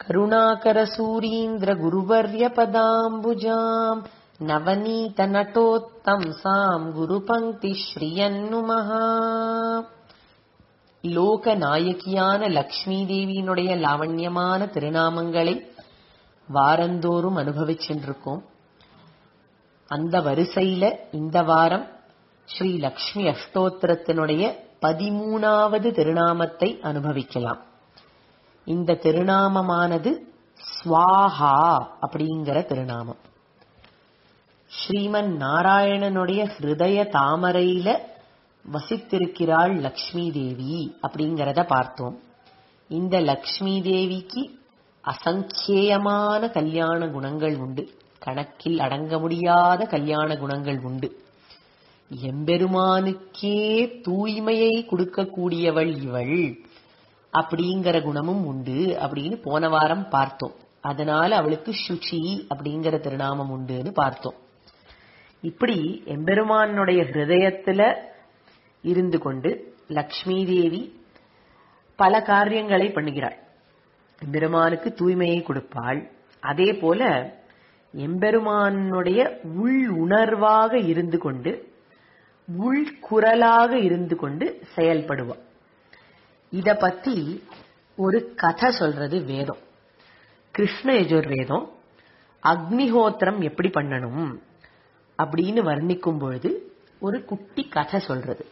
करुणाकरसूरीन्द्रगुरुवर्यपदाम्बुजाम् नवनीतनटोत्तंसाम् குருபங்கிஸ்ரீயன்னுமஹ லோக நாயகியான லக்ஷ்மி தேவியினுடைய லாவண்யமான திருநாமங்களை வாரந்தோறும் அனுபவிச்சுருக்கோம் அந்த வரிசையில இந்த வாரம் ஸ்ரீ லக்ஷ்மி அஷ்டோத்திரத்தினுடைய பதிமூணாவது திருநாமத்தை அனுபவிக்கலாம் இந்த திருநாமமானது ஸ்வாஹா அப்படிங்கிற திருநாமம் ஸ்ரீமன் நாராயணனுடைய ஹிருதய தாமரையில வசித்திருக்கிறாள் லக்ஷ்மி தேவி அப்படிங்கறத பார்த்தோம் இந்த லக்ஷ்மி தேவிக்கு அசங்கேயமான கல்யாண குணங்கள் உண்டு கணக்கில் அடங்க முடியாத கல்யாண குணங்கள் உண்டு எம்பெருமானுக்கே தூய்மையை கொடுக்கக்கூடியவள் இவள் அப்படிங்கிற குணமும் உண்டு அப்படின்னு போன வாரம் பார்த்தோம் அதனால அவளுக்கு சுச்சி அப்படிங்கிற திருநாமம் உண்டுன்னு பார்த்தோம் இப்படி எம்பெருமானுடைய ஹிருதயத்துல இருந்து கொண்டு லக்ஷ்மி தேவி பல காரியங்களை பண்ணுகிறாள் எம்பெருமானுக்கு தூய்மையை கொடுப்பாள் அதே போல எம்பெருமானுடைய உள் உணர்வாக இருந்து கொண்டு உள் குரலாக இருந்து கொண்டு செயல்படுவாள் இத பத்தி ஒரு கதை சொல்றது வேதம் கிருஷ்ண யஜுர்வேதம் அக்னிஹோத்திரம் எப்படி பண்ணணும் அப்படின்னு வர்ணிக்கும் பொழுது ஒரு குட்டி கதை சொல்றது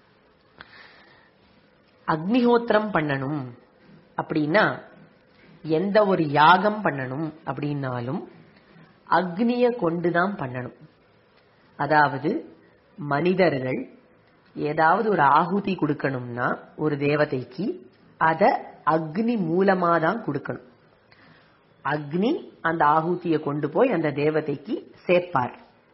அக்னிஹோத்திரம் பண்ணணும் அப்படின்னா எந்த ஒரு யாகம் பண்ணணும் அப்படின்னாலும் அக்னிய கொண்டுதான் பண்ணணும் அதாவது மனிதர்கள் ஏதாவது ஒரு ஆகுதி கொடுக்கணும்னா ஒரு தேவதைக்கு அத அக்னி மூலமா தான் கொடுக்கணும் அக்னி அந்த ஆகுதிய கொண்டு போய் அந்த தேவதைக்கு சேர்ப்பார்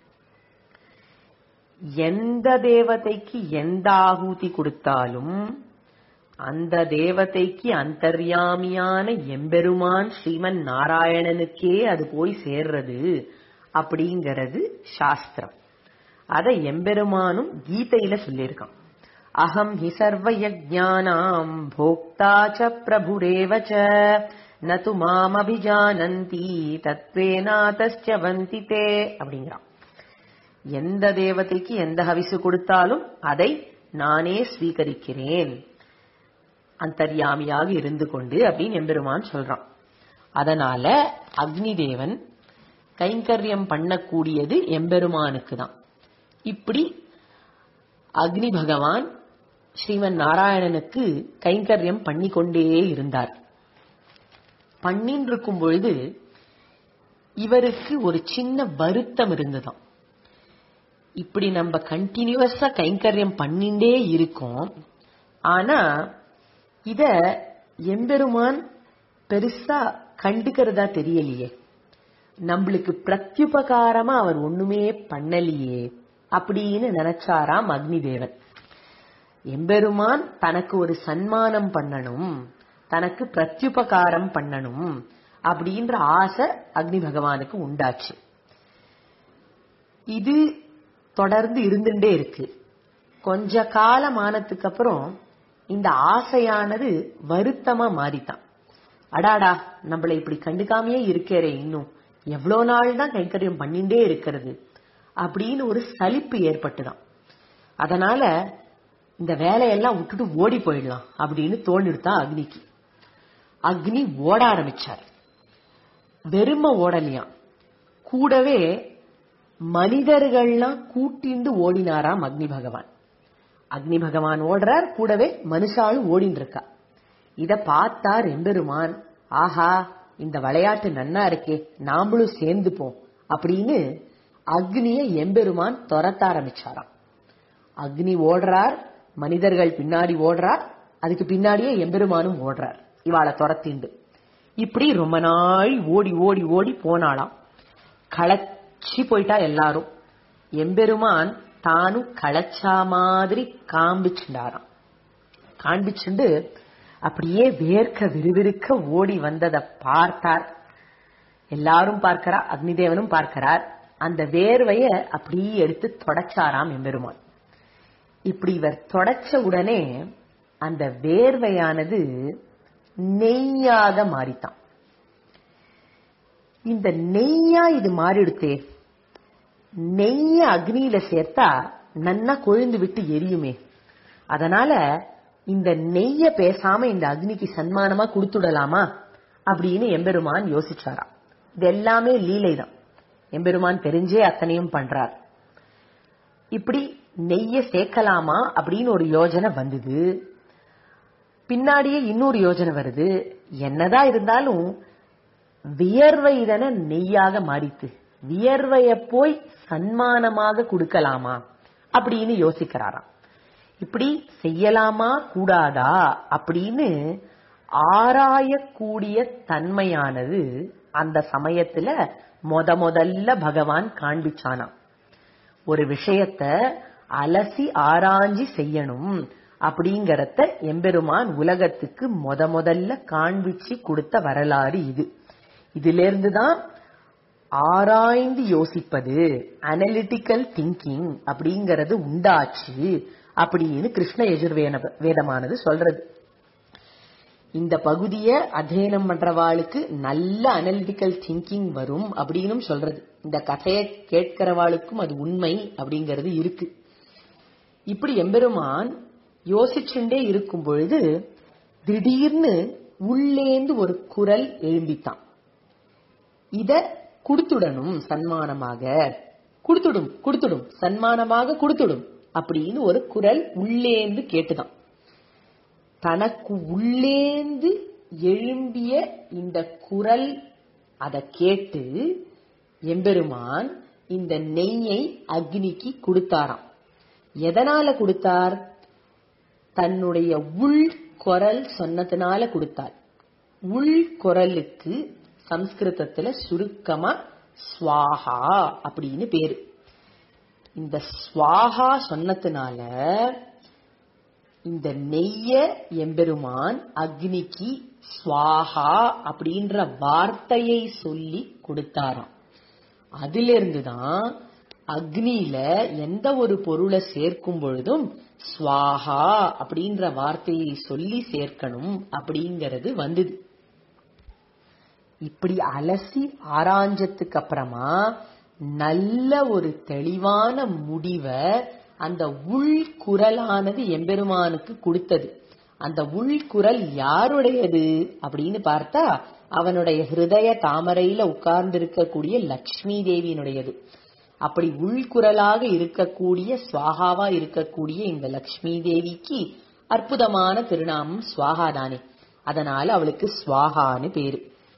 எந்த தேவதைக்கு எந்த ஆகுதி கொடுத்தாலும் அந்த தேவதைக்கு அந்தர்யாமியான எம்பெருமான் ஸ்ரீமன் நாராயணனுக்கே அது போய் சேர்றது அப்படிங்கிறது சாஸ்திரம் அத எம்பெருமானும் கீதையில சொல்லியிருக்கான் அகம் ஹி சர்வ யஜானாம் போக்தா ச பிரபுரேவச்ச நது மாம் அபிஜானந்தி தத்வேனாதஸ்ச வந்திதே அப்படிங்கிறான் எந்த தேவதைக்கு எந்த ஹவிசு கொடுத்தாலும் அதை நானே ஸ்வீகரிக்கிறேன் அந்தர்யாமியாக இருந்து கொண்டு அப்படின்னு எம்பெருமான் சொல்றான் அதனால அக்னி தேவன் கைங்கரியம் பண்ணக்கூடியது எம்பெருமானுக்கு தான் இப்படி அக்னி பகவான் ஸ்ரீமன் நாராயணனுக்கு கைங்கரியம் பண்ணி கொண்டே இருந்தார் பண்ணின்னு இருக்கும் பொழுது இவருக்கு ஒரு சின்ன வருத்தம் இருந்ததாம் இப்படி நம்ம கண்டினியூவஸா கைங்கரியம் பண்ணிண்டே இருக்கோம் ஆனா இத எம்பெருமான் பெருசா கண்டுக்கிறதா தெரியலையே நம்மளுக்கு பிரத்யுபகாரமா அவர் ஒண்ணுமே பண்ணலையே அப்படின்னு நினைச்சாராம் அக்னி தேவன் எம்பெருமான் தனக்கு ஒரு சன்மானம் பண்ணணும் தனக்கு பிரத்யுபகாரம் பண்ணணும் அப்படின்ற ஆசை அக்னி பகவானுக்கு உண்டாச்சு இது தொடர்ந்து இருந்துட்டே இருக்கு கொஞ்ச காலம் ஆனதுக்கு அப்புறம் இந்த ஆசையானது வருத்தமா மாறித்தான் அடாடா நம்மளை இப்படி கண்டுக்காமையே இருக்கேரே இன்னும் எவ்வளவு நாள் தான் கைங்கரியம் பண்ணிண்டே இருக்கிறது அப்படின்னு ஒரு சலிப்பு ஏற்பட்டுதான் அதனால இந்த வேலையெல்லாம் விட்டுட்டு ஓடி போயிடலாம் அப்படின்னு தோணிடுதான் அக்னிக்கு அக்னி ஓட ஆரம்பிச்சார் வெறும ஓடலையாம் கூடவே மனிதர்கள்லாம் கூட்டிண்டு ஓடினாராம் அக்னி பகவான் அக்னி பகவான் ஓடுறார் கூடவே மனுஷாலும் ஓடின்னு இருக்கா இத பார்த்தார் எம்பெருமான் ஆஹா இந்த விளையாட்டு நன்னா இருக்கே நாமளும் சேர்ந்துப்போம் அப்படின்னு அக்னிய எம்பெருமான் துரத்த ஆரம்பிச்சாராம் அக்னி ஓடுறார் மனிதர்கள் பின்னாடி ஓடுறார் அதுக்கு பின்னாடியே எம்பெருமானும் ஓடுறார் இவாளை துரத்திண்டு இப்படி ரொம்ப நாள் ஓடி ஓடி ஓடி போனாளாம் களைச்சி போயிட்டா எல்லாரும் எம்பெருமான் தானும் களைச்சா மாதிரி காண்பிச்சுண்டாராம் காண்பிச்சுண்டு அப்படியே வேர்க்க விறுவிறுக்க ஓடி வந்ததை பார்த்தார் எல்லாரும் பார்க்கிறா அக்னிதேவனும் பார்க்கிறார் அந்த வேர்வைய அப்படியே எடுத்து தொடச்சாராம் எம்பெருமான் இப்படி இவர் தொடச்ச உடனே அந்த வேர்வையானது நெய்யாக மாறித்தான் இந்த நெய்யா இது மாறிடுத்தே நெய்ய அக்னியில சேர்த்தா நன்னா கொழுந்து விட்டு எரியுமே அதனால இந்த நெய்ய பேசாம இந்த அக்னிக்கு சன்மானமா கொடுத்துடலாமா அப்படின்னு எம்பெருமான் யோசிச்சாராம் இது எல்லாமே லீலை தான் எம்பெருமான் தெரிஞ்சே அத்தனையும் பண்றார் இப்படி நெய்ய சேர்க்கலாமா அப்படின்னு ஒரு யோஜனை வந்தது பின்னாடியே இன்னொரு யோஜனை வருது என்னதான் இருந்தாலும் வியர்வை தானே நெய்யாக மாறித்து வியர்வைய போய் சன்மானமாக கொடுக்கலாமா அப்படின்னு யோசிக்கிறாராம் இப்படி செய்யலாமா கூடாதா அப்படின்னு ஆராயக்கூடிய தன்மையானது அந்த சமயத்துல மொத முதல்ல பகவான் காண்பிச்சானாம் ஒரு விஷயத்த அலசி ஆராய்ஞ்சி செய்யணும் அப்படிங்கறத எம்பெருமான் உலகத்துக்கு மொத முதல்ல காண்பிச்சு கொடுத்த வரலாறு இது இதுல இருந்துதான் ஆராய்ந்து யோசிப்பது அனலிட்டிக்கல் திங்கிங் அப்படிங்கறது உண்டாச்சு அப்படின்னு கிருஷ்ண யஜுர்வேத வேதமானது சொல்றது இந்த பகுதிய அத்தியனம் பண்றவாளுக்கு நல்ல அனலிட்டிக்கல் திங்கிங் வரும் அப்படின்னு சொல்றது இந்த கதையை கேட்கிறவாளுக்கும் அது உண்மை அப்படிங்கிறது இருக்கு இப்படி எம்பெருமான் யோசிச்சுட்டே இருக்கும் பொழுது திடீர்னு உள்ளேந்து ஒரு குரல் எழும்பித்தான் இத கொடுத்துடணும் சன்மானமாக கொடுத்துடும் கொடுத்துடும் சன்மானமாக கொடுத்துடும் அப்படின்னு ஒரு குரல் உள்ளேந்து கேட்டுதான் தனக்கு உள்ளேந்து எழும்பிய இந்த குரல் அத கேட்டு எம்பெருமான் இந்த நெய்யை அக்னிக்கு கொடுத்தாராம் எதனால கொடுத்தார் தன்னுடைய உள் குரல் சொன்னதுனால கொடுத்தார் உள் குரலுக்கு சம்ஸ்கிருதத்துல சுருக்கமா ஸ்வாஹா அப்படின்னு பேரு இந்த ஸ்வாஹா சொன்னதுனால இந்த நெய்ய எம்பெருமான் அக்னிக்கு ஸ்வாஹா அப்படின்ற வார்த்தையை சொல்லி கொடுத்தாராம் அதிலிருந்து தான் அக்னியில எந்த ஒரு பொருளை சேர்க்கும் பொழுதும் ஸ்வாஹா அப்படின்ற வார்த்தையை சொல்லி சேர்க்கணும் அப்படிங்கிறது வந்தது இப்படி அலசி ஆராய்ஞ்சதுக்கு அப்புறமா நல்ல ஒரு தெளிவான முடிவை அந்த உள் குரலானது எம்பெருமானுக்கு கொடுத்தது அந்த உள் குரல் யாருடையது அப்படின்னு பார்த்தா அவனுடைய ஹிருதய தாமரையில உட்கார்ந்து இருக்கக்கூடிய லக்ஷ்மி தேவியினுடையது அப்படி உள்குரலாக இருக்கக்கூடிய சுவாகாவா இருக்கக்கூடிய இந்த லக்ஷ்மி தேவிக்கு அற்புதமான திருநாமம் சுவாகா தானே அதனால அவளுக்கு சுவாகான்னு பேரு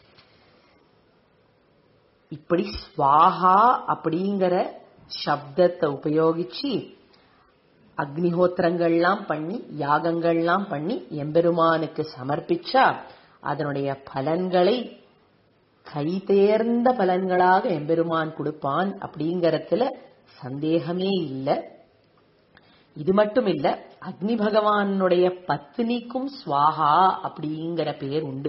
இப்படி ஸ்வாஹா அப்படிங்கிற சப்தத்தை உபயோகிச்சு அக்னிஹோத்திரங்கள்லாம் பண்ணி யாகங்கள்லாம் பண்ணி எம்பெருமானுக்கு சமர்ப்பிச்சா அதனுடைய பலன்களை கை தேர்ந்த பலன்களாக எம்பெருமான் கொடுப்பான் அப்படிங்கறதுல சந்தேகமே இல்லை இது மட்டும் இல்ல அக்னி பகவானுடைய பத்னிக்கும் ஸ்வாஹா அப்படிங்கிற பேர் உண்டு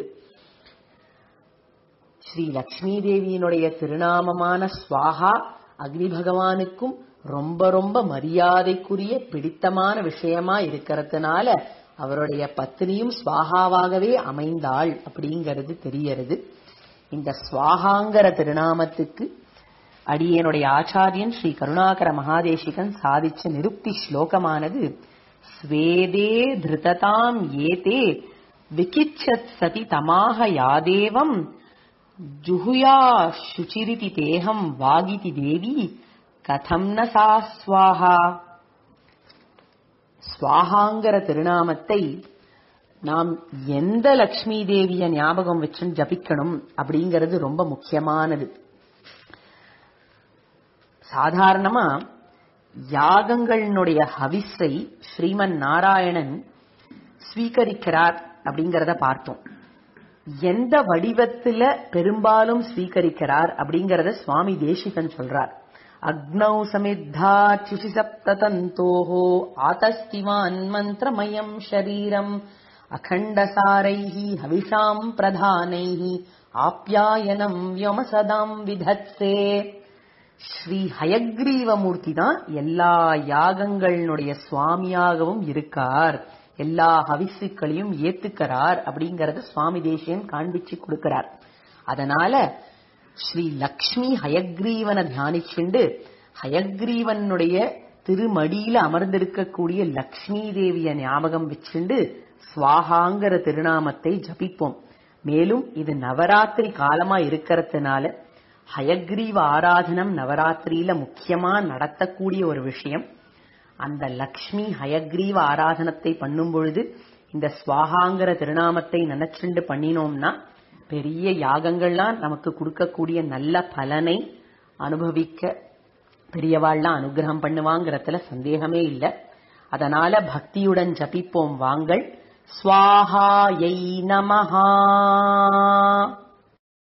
ஸ்ரீ லக்ஷ்மி தேவியினுடைய திருநாமமான ஸ்வாஹா அக்னி பகவானுக்கும் ரொம்ப ரொம்ப மரியாதைக்குரிய பிடித்தமான விஷயமா இருக்கிறதுனால அவருடைய பத்னியும் ஸ்வாகாவாகவே அமைந்தாள் அப்படிங்கிறது தெரியறது இந்த ஸ்வாகாங்கிற திருநாமத்துக்கு அடியனுடைய ஆச்சாரியன் ஸ்ரீ கருணாகர மகாதேசிகன் சாதிச்ச நிருப்தி ஸ்லோகமானது ஸ்வேதே திருததாம் ஏதே விகிச்சத் சதி தமாக யாதேவம் ஜுஹுயா சுச்சிரிதி தேகம் வாகிதி தேவி கதம் ந சா ஸ்வாஹா ஸ்வாஹாங்கிற திருநாமத்தை நாம் எந்த லக்ஷ்மி தேவிய ஞாபகம் வச்சு ஜபிக்கணும் அப்படிங்கிறது ரொம்ப முக்கியமானது சாதாரணமா யாகங்களினுடைய ஹவிஸை ஸ்ரீமன் நாராயணன் ஸ்வீகரிக்கிறார் அப்படிங்கறத பார்த்தோம் எந்த வடிவத்துல பெரும்பாலும் ஸ்வீகரிக்கிறார் அப்படிங்கறத சுவாமி தேசிகன் சொல்றார் அக்னௌ சமித்தா சுஷி சப்ததந்தோஹோ ஆதஸ்திவான் மந்திரமயம் ஷரீரம் அகண்டசாரைஹி ஹவிஷாம் பிரதானைஹி ஆப்யாயனம் வ்யோமசதாம் விதத்சே ஸ்ரீ ஹயக்ரீவமூர்த்தி தான் எல்லா யாகங்களினுடைய சுவாமியாகவும் இருக்கார் எல்லா ஹவிசுக்களையும் ஏத்துக்கிறார் அப்படிங்கறத சுவாமி தேசியன் காண்பிச்சு கொடுக்கிறார் அதனால ஸ்ரீ லக்ஷ்மி ஹயக்ரீவனை தியானிச்சுண்டு ஹயக்ரீவனுடைய திருமடியில அமர்ந்திருக்கக்கூடிய லக்ஷ்மி தேவிய ஞாபகம் வச்சுண்டு ஸ்வாகாங்கிற திருநாமத்தை ஜபிப்போம் மேலும் இது நவராத்திரி காலமா இருக்கிறதுனால ஹயக்ரீவ ஆராதனம் நவராத்திரியில முக்கியமா நடத்தக்கூடிய ஒரு விஷயம் அந்த லக்ஷ்மி ஹயக்ரீவ ஆராதனத்தை பண்ணும் பொழுது இந்த ஸ்வாகாங்கிற திருநாமத்தை நினைச்சுண்டு பண்ணினோம்னா பெரிய யாகங்கள்லாம் நமக்கு கொடுக்கக்கூடிய நல்ல பலனை அனுபவிக்க பெரியவாள்லாம் அனுகிரகம் பண்ணுவாங்கிறதுல சந்தேகமே இல்லை அதனால பக்தியுடன் ஜபிப்போம் வாங்கள் ஸ்வாஹாயை நமஹா